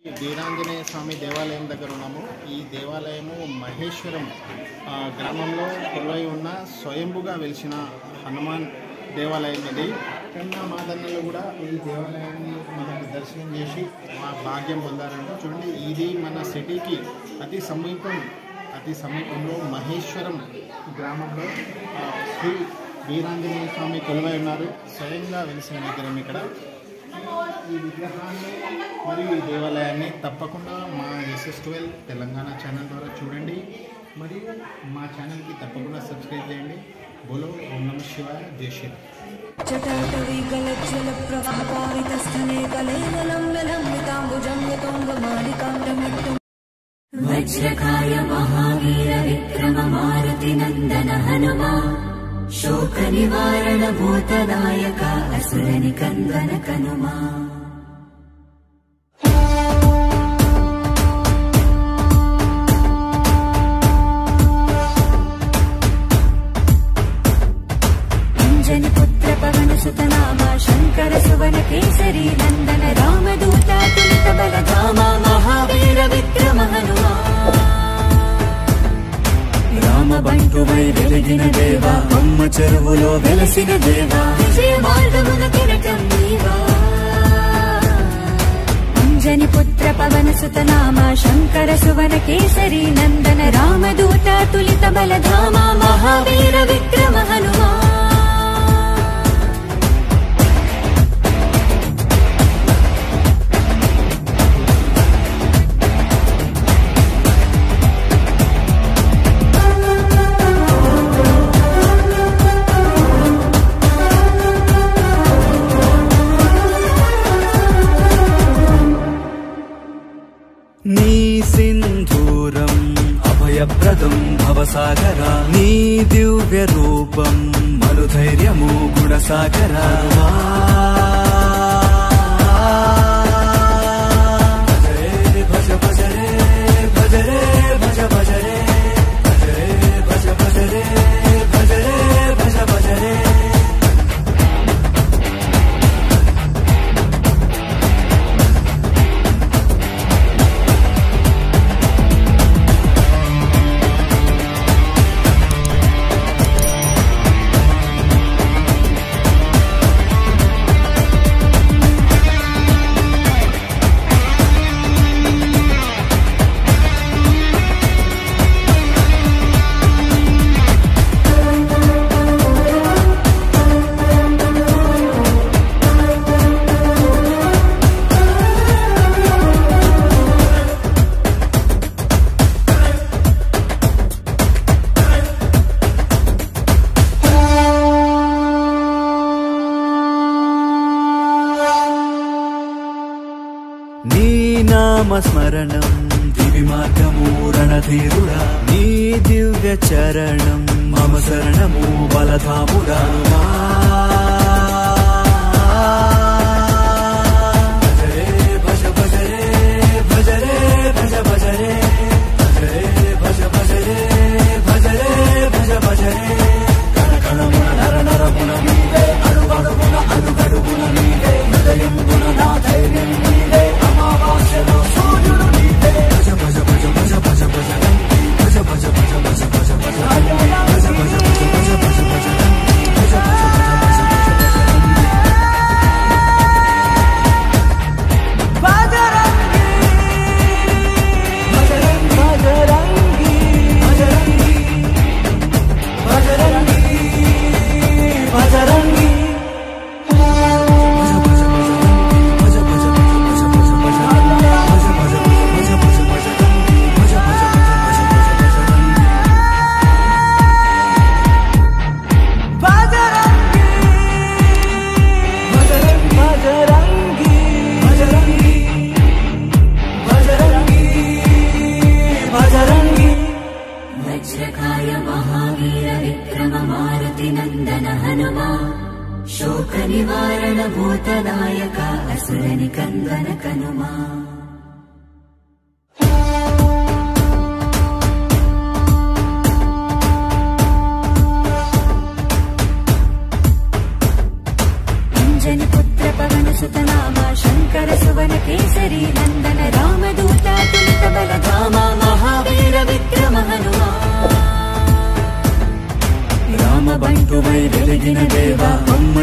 ఈ వీరాంజనేయ స్వామి దేవాలయం దగ్గర ఉన్నాము ఈ దేవాలయము మహేశ్వరం ఆ, గ్రామంలో కొలువై ఉన్న స్వయంభుగా వెలిసిన హనుమాన్ దేవాలయం ఇది కన్నా మాదన్నలు కూడా ఈ దేవాలయాన్ని మనకు దర్శనం చేసి మా భాగ్యం పొందారంట చూడండి ఇది మన సిటీకి అతి సమీపం అతి సమీపంలో మహేశ్వరం గ్రామంలో ఆ, శ్రీ వీరాంజనేయ స్వామి కొలువై ఉన్నారు స్వయంగా వెలిసిన విగ్రహం ఇక్కడ ఈ విగ్రహాన్ని మరియు ఈ దేవాలయాన్ని తప్పకుండా మా ఎస్ఎస్ ట్వెల్వ్ తెలంగాణ ఛానల్ ద్వారా చూడండి మరియు మా ఛానల్కి తప్పకుండా సబ్స్క్రైబ్ చేయండి బోలో ఓం నమ శివాయ జై శ్రీరామ్ जटाटवीकलज्जलप्रवाहपावितस्थले कलेवलं ललम्बिताम्बुजं यतोऽङ्गमालिकाण्डमिट्टुम् वज्रकाय महावीर विक्रम मारुतिनन्दन हनुमा शोकनिवारण भूतदायक असुरनिकन्दन कनुमा అంజని పుత్ర పవన సుతనామ శంకర సువన కేసరి నందన రామదూత తులిత బలధామ మహావీర విక్రమ హనుమా రామ బంటువై వెలిగిన దేవా అమ్మ చెరువులో వెలసిన దేవా విజయ మార్గమున కిరటం నీవా అంజని పుత్ర పవన సుతనామ శంకర సువన కేసరి నందన రామదూత తులిత బలధామ మహావీర విక్రమ హనుమా నీ సింధూరం అభయప్రదం భవసాగర నీ దివ్య రూపం మరుధైర్యము గుణసాగర భజ భజ రే భజ రే భజ భజ రే భజ రే భజ భజ రే భజ రే భజ భజ రే నీ నామస్మరణం దివి మార్గము రణధీరుడా నీ దివ్య చరణం మమ శరణము బలధాముడా భజ రే భజ భజ రే భజ రే భజ భజ రే భజ రే భజ భజ రే భజ రే భజ భజ రే కణ కణమున నర నరమున నీవే అడుగడుగున అడుగడుగున నీవే హృదయం గుణ నా ధైర్యం నీవే అమావాస్యలో సూర్యుడు నీవే భజ భజ భజ భజ భజ భజ రంగి భజ భజ భజ భజ భజ భజ రంగి భజ భజ భజ భజ భజ భజ రంగి భజ భజ భజ భజ భజ భజ రంగి భజరంగి భజరంగి భజరంగి భజరంగి वज्रकाय महावीर विक्रम मारुतिनन्दन हनुमा शोकनिवारण भूतदायक असुरनिकन्दन कनुमा అంజని పుత్ర పవన సుతనామ శంకర సువన కేసరి నందన రామ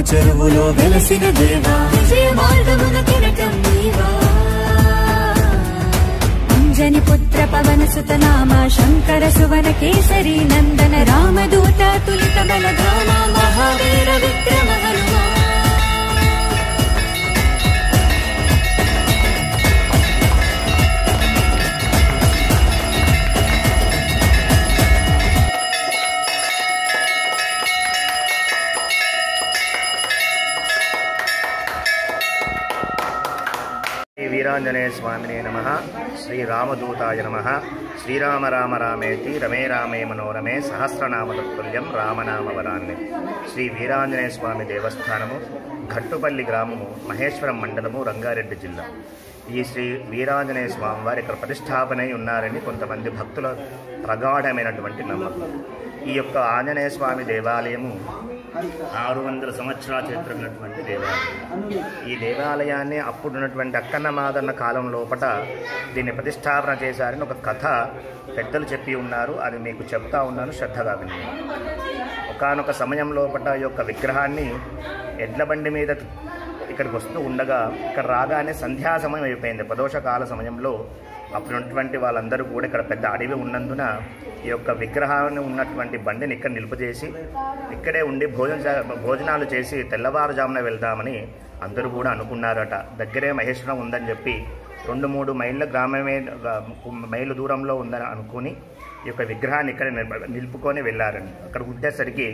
చెరువులో వెలసిన దేవా విజయ మార్గమున కిరటం నీవా అంజని పుత్ర పవన సుత నామ శంకర సువన కేసరి నందన రామదూత తులిత బలధామ మహావీర విక్రమ హనుమా శ్రీ వీరాంజనేయ స్వామినే నమ శ్రీరామదూతాయ నమ శ్రీరామ రామ రామేతి రమే రామే మనోరమే సహస్రనామ తత్తుల్యం రామనామవరాన్ని శ్రీ వీరాంజనేయ స్వామి దేవస్థానము ఘట్టుపల్లి గ్రామము మహేశ్వరం మండలము రంగారెడ్డి జిల్లా ఈ శ్రీ వీరాంజనేయ స్వామి వారు ఇక్కడ ప్రతిష్టాపనై ఉన్నారని కొంతమంది భక్తుల ప్రగాఢమైనటువంటి నమ్మకం ఈ యొక్క ఆంజనేయ స్వామి దేవాలయము ఆరు వందల సంవత్సరాల చరిత్ర ఉన్నటువంటి దేవాలయం ఈ దేవాలయాన్ని అప్పుడున్నటువంటి అక్కన్న మాదన్న కాలం లోపట దీన్ని ప్రతిష్టాపన చేశారని ఒక కథ పెద్దలు చెప్పి ఉన్నారు అది మీకు చెప్తా ఉన్నాను శ్రద్ధగా విని ఒకనొక సమయం లోపట ఈ యొక్క విగ్రహాన్ని ఎడ్ల బండి మీద ఇక్కడికి వస్తూ ఉండగా ఇక్కడ రాగానే సంధ్యా సమయం అయిపోయింది ప్రదోష కాల సమయంలో అప్పుడు ఉన్నటువంటి వాళ్ళందరూ కూడా ఇక్కడ పెద్ద అడవి ఉన్నందున ఈ యొక్క విగ్రహాన్ని ఉన్నటువంటి బండిని ఇక్కడ నిలుపజేసి ఇక్కడే ఉండి భోజన భోజనాలు చేసి తెల్లవారుజామున వెళ్దామని అందరూ కూడా అనుకున్నారట దగ్గరే మహేశ్వరం ఉందని చెప్పి రెండు మూడు మైళ్ళ గ్రామమే మైళ్ళ దూరంలో ఉందని అనుకుని ఈ యొక్క విగ్రహాన్ని ఇక్కడ నిలప- నిలుపుకొని వెళ్ళారండి అక్కడ ఉండేసరికి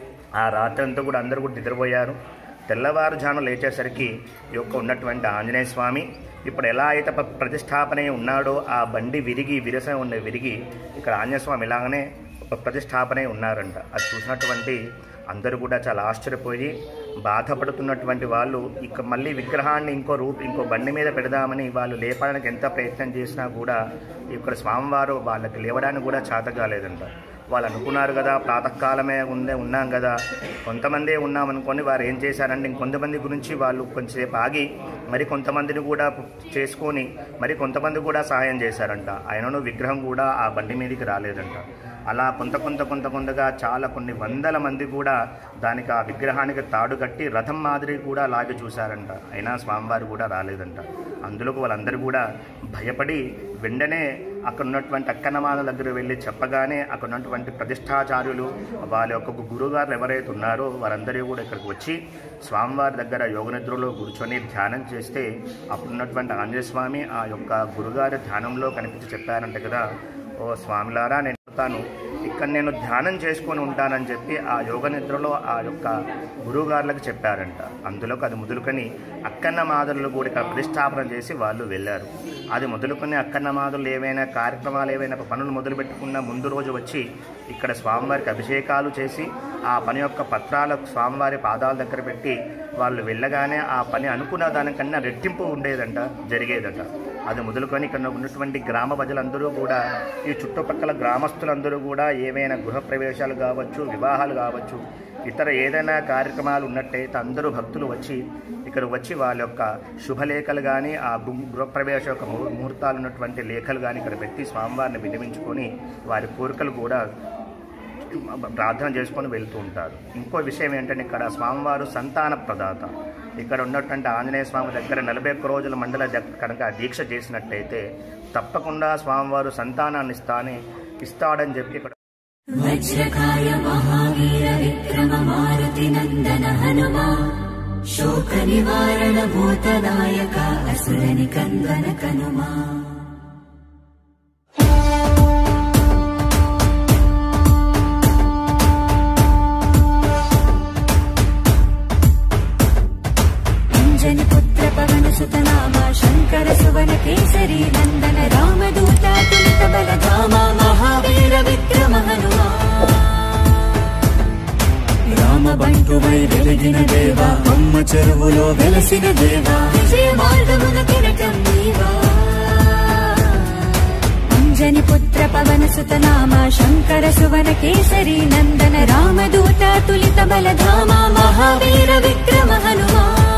ఆ రాత్రి అంతా కూడా అందరూ కూడా నిద్రపోయారు తెల్లవారుజాము లేచేసరికి ఈ యొక్క ఉన్నటువంటి ఆంజనేయ స్వామి ఇప్పుడు ఎలా అయితే ప్ర- ప్రతిష్టాపన అయి ఉన్నాడో ఆ బండి విరిగి విరస ఉన్న విరిగి ఇక్కడ ఆంజనేయ స్వామి ఇలాగనే ఒక ప్రతిష్టాపన అయి ఉన్నారంట అది చూసినటువంటి అందరూ కూడా చాలా ఆశ్చర్యపోయి బాధపడుతున్నటువంటి వాళ్ళు ఇక మళ్ళీ విగ్రహాన్ని ఇంకో రూప్ ఇంకో బండి మీద పెడదామని వాళ్ళు లేపడానికి ఎంత ప్రయత్నం చేసినా కూడా ఇక్కడ స్వామివారు వాళ్ళకి లేవడానికి కూడా చేత కాలేదంట వాళ్ళు అనుకున్నారు కదా ప్రాతకాలమే ఉందే ఉన్నాం కదా కొంతమందే ఉన్నామనుకొని వారు ఏం చేశారంటే ఇంకొంతమంది గురించి వాళ్ళు కొంచెంసేపు ఆగి మరి కొంతమందిని కూడా చేసుకొని మరి కొంతమంది కూడా సహాయం చేశారంట ఆయనను విగ్రహం కూడా ఆ బండి మీదకి రాలేదంట అలా కొంత కొంత కొంత కొంతగా చాలా కొన్ని వందల మంది కూడా దానికి ఆ విగ్రహానికి తాడు కట్టి రథం మాదిరి కూడా లాగి చూశారంట అయినా స్వామివారు కూడా రాలేదంట అందులోకి వాళ్ళందరూ కూడా భయపడి వెంటనే అక్కడ ఉన్నటువంటి అక్కన్నమాల దగ్గర వెళ్ళి చెప్పగానే అక్కడ ఉన్నటువంటి ప్రతిష్టాచార్యులు వాళ్ళ యొక్క గురువుగారు ఎవరైతే ఉన్నారో వారందరూ కూడా ఇక్కడికి వచ్చి స్వామివారి దగ్గర యోగనిద్రలో కూర్చొని ధ్యానం చేస్తే అప్పుడు ఉన్నటువంటి ఆంజనేయ స్వామి ఆ యొక్క గురుగారి ధ్యానంలో కనిపించి చెప్పారంట కదా ఓ స్వామిలారా నేను తాను ఇక్కడ నేను ధ్యానం చేసుకొని ఉంటానని చెప్పి ఆ యోగ నిద్రలో ఆ యొక్క గురువుగారులకు చెప్పారంట అందులోకి అది మొదలుకొని అక్కన్న మాదరులు కూడా ఇక్కడ ప్రతిష్టాపన చేసి వాళ్ళు వెళ్ళారు అది మొదలుకొని అక్కన్న మాదరులు ఏవైనా కార్యక్రమాలు ఏవైనా పనులు మొదలు పెట్టుకున్న ముందు రోజు వచ్చి ఇక్కడ స్వామివారికి అభిషేకాలు చేసి ఆ పని యొక్క పత్రాలు స్వామివారి పాదాల దగ్గర పెట్టి వాళ్ళు వెళ్ళగానే ఆ పని అనుకున్న దానికన్నా రెట్టింపు ఉండేదంట జరిగేదట అది మొదలుకొని ఇక్కడ ఉన్నటువంటి గ్రామ ప్రజలందరూ కూడా ఈ చుట్టుపక్కల గ్రామస్తులందరూ కూడా ఏవైనా గృహప్రవేశాలు కావచ్చు వివాహాలు కావచ్చు ఇతర ఏదైనా కార్యక్రమాలు ఉన్నట్టయితే అందరూ భక్తులు వచ్చి ఇక్కడ వచ్చి వాళ్ళ యొక్క శుభలేఖలు కానీ ఆ గు- గృహప్రవేశ యొక్క ముహూ- ముహూర్తాలు ఉన్నటువంటి లేఖలు కానీ ఇక్కడ పెట్టి స్వామివారిని వినిపించుకొని వారి కోరికలు కూడా ప్రార్థన చేసుకొని వెళ్తూ ఉంటారు ఇంకో విషయం ఏంటంటే ఇక్కడ స్వామివారు సంతాన ప్రదాత ఇక్కడ ఉన్నటువంటి ఆంజనేయ స్వామి దగ్గర నలభై ఒక్క రోజుల మండల దగ్- కనుక దీక్ష చేసినట్టయితే తప్పకుండా స్వామివారు సంతానాన్ని ఇస్తానే ఇస్తాడని చెప్పి ఇక్కడ వజ్రకాయ మహావీర విక్రమ మారుతి నందన హనుమా శోక నివారణ భూతనాయక అసుర నికందన కనుమా అంజని పుత్ర పవన సుత నామ శంకర సువన కేసరి నందన రామదూత తులిత బలధామ మహావీర విక్రమ హనుమా రామబంటువై వెలిగిన దేవా అమ్మ చెరువులో వెలసిన దేవా విజయ మార్గమున కిరటం నీవా అంజని పుత్ర పవన సుత నామ శంకర సువన కేసరి నందన రామదూత తులిత బలధామ మహావీర విక్రమ హనుమా